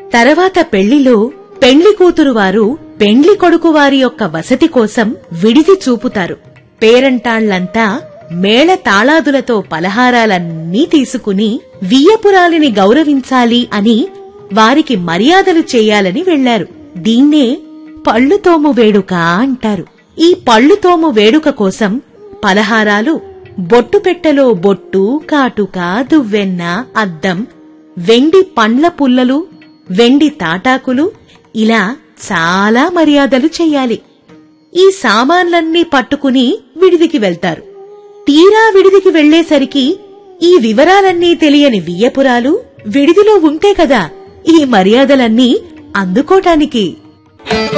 తర్వాత పెళ్లిలో పెండ్లి కూతురు వారు పెండ్లి కొడుకు వారి యొక్క వసతి కోసం విడిది చూపుతారు పేరంటాళ్లంతా మేళ తాళాదులతో పలహారాలన్నీ తీసుకుని వియ్యపురాలిని గౌరవించాలి అని వారికి మర్యాదలు చేయాలని వెళ్లారు దీన్నే పళ్ళుతోము వేడుక అంటారు ఈ పళ్ళుతోము వేడుక కోసం పలహారాలు బొట్టు పెట్టెలో బొట్టు కాటుక దువ్వెన్న అద్దం వెండి పండ్ల పుల్లలు వెండి తాటాకులు ఇలా చాలా మర్యాదలు చెయ్యాలి ఈ సామాన్లన్నీ పట్టుకుని విడిదికి వెళ్తారు తీరా విడిదికి వెళ్లేసరికి ఈ వివరాలన్నీ తెలియని వియ్యపురాలు విడిదిలో ఉంటే కదా ఈ మర్యాదలన్నీ అందుకోటానికి